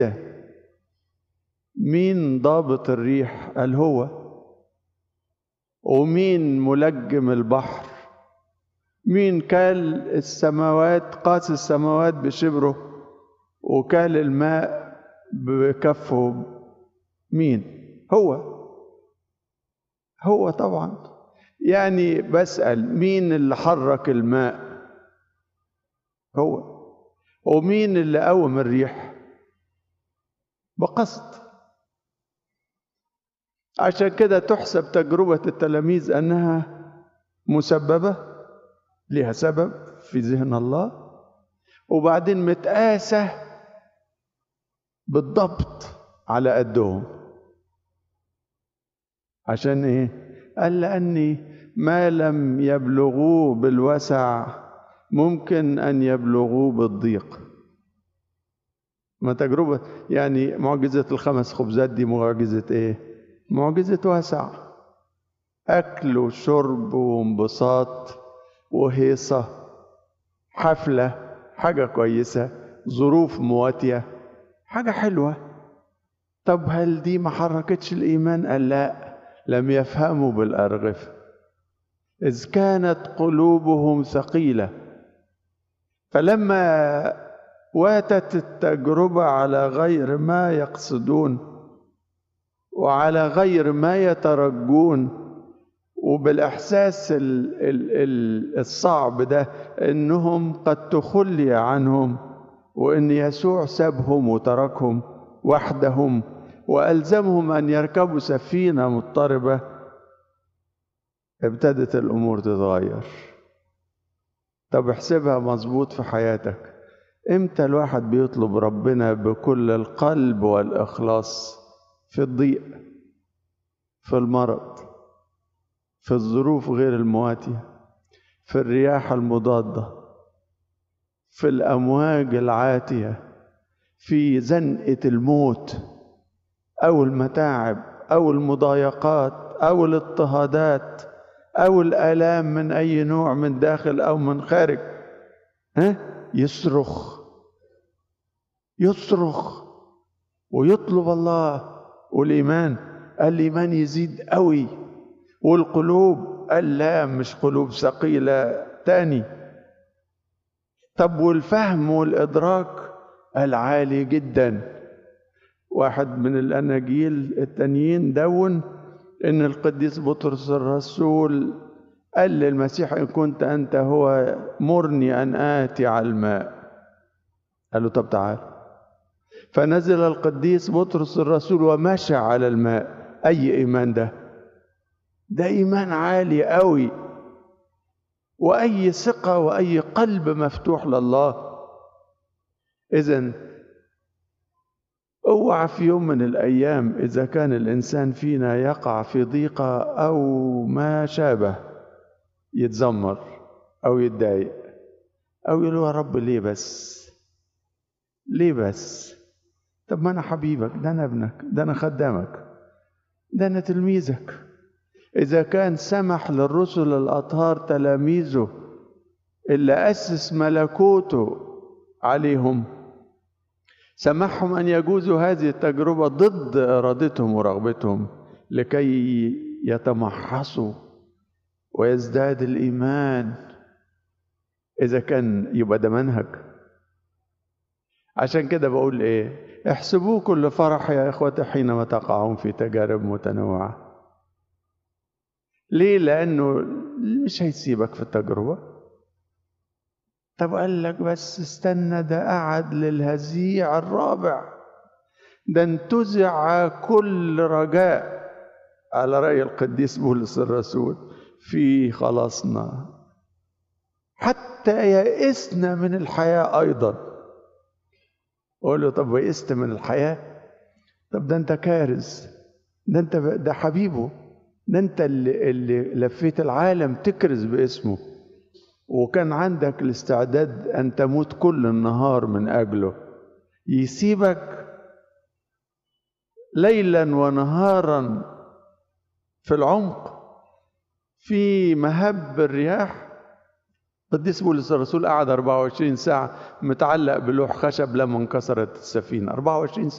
مين ضابط الريح قال هو ومين ملجم البحر مين كال السماوات قاس السماوات بشبره وكال الماء بكفه مين هو هو طبعا يعني بسأل مين اللي حرك الماء هو ومين اللي قوم الريح بقصد عشان كده تحسب تجربة التلاميذ أنها مسببة لها سبب في ذهن الله وبعدين متقاسة بالضبط على قدهم عشان ايه قال لأني ما لم يبلغوه بالوسع ممكن أن يبلغوه بالضيق ما تجربة يعني معجزة الخمس خبزات دي معجزة ايه معجزة واسع أكل وشرب وانبساط وهيصة حفلة حاجة كويسة ظروف مواتية حاجة حلوة طب هل دي ما حركتش الإيمان قال لا لم يفهموا بالأرغفة إذ كانت قلوبهم ثقيلة فلما واتت التجربة على غير ما يقصدون وعلى غير ما يترجون وبالإحساس الصعب ده إنهم قد تخلي عنهم وإن يسوع سابهم وتركهم وحدهم وألزمهم أن يركبوا سفينة مضطربة ابتدت الأمور تتغير طب احسبها مظبوط في حياتك امتى الواحد بيطلب ربنا بكل القلب والإخلاص في الضيق في المرض في الظروف غير المواتية في الرياح المضادة في الأمواج العاتية في زنقة الموت أو المتاعب أو المضايقات أو الاضطهادات أو الآلام من أي نوع من داخل أو من خارج ها يصرخ يصرخ ويطلب الله والإيمان الإيمان يزيد قوي والقلوب قال لا مش قلوب ثقيلة تاني طب والفهم والإدراك العالي جدا واحد من الأناجيل التانيين دون إن القديس بطرس الرسول قال للمسيح إن كنت أنت هو مرني أن آتي على الماء قال له طب تعال فنزل القديس بطرس الرسول ومشى على الماء أي إيمان ده ده إيمان عالي قوي وأي ثقة وأي قلب مفتوح لله إذا اوعى في يوم من الأيام إذا كان الإنسان فينا يقع في ضيقة أو ما شابه يتذمر أو يتضايق أو يقول يا رب ليه بس ليه بس طب ما أنا حبيبك ده أنا ابنك ده أنا خدامك ده أنا تلميذك إذا كان سمح للرسل الأطهار تلاميذه اللي أسس ملكوته عليهم سمحهم أن يجوزوا هذه التجربة ضد إرادتهم ورغبتهم لكي يتمحصوا ويزداد الإيمان إذا كان يبقى ده منهج عشان كده بقول إيه احسبوه كل فرح يا إخوتي حينما تقعون في تجارب متنوعة ليه لأنه مش هيسيبك في التجربة طب قال لك بس استنى ده قعد للهزيع الرابع ده انتزع كل رجاء على رأي القديس بولس الرسول في خلاصنا حتى يئسنا من الحياة أيضا أقول له طب يئست من الحياة طب ده أنت كارث ده أنت ده حبيبه ده أنت اللي, اللي لفيت العالم تكرز باسمه وكان عندك الاستعداد أن تموت كل النهار من أجله يسيبك ليلا ونهارا في العمق في مهب الرياح قديس بولس الرسول قعد 24 ساعة متعلق بلوح خشب لما انكسرت السفينة 24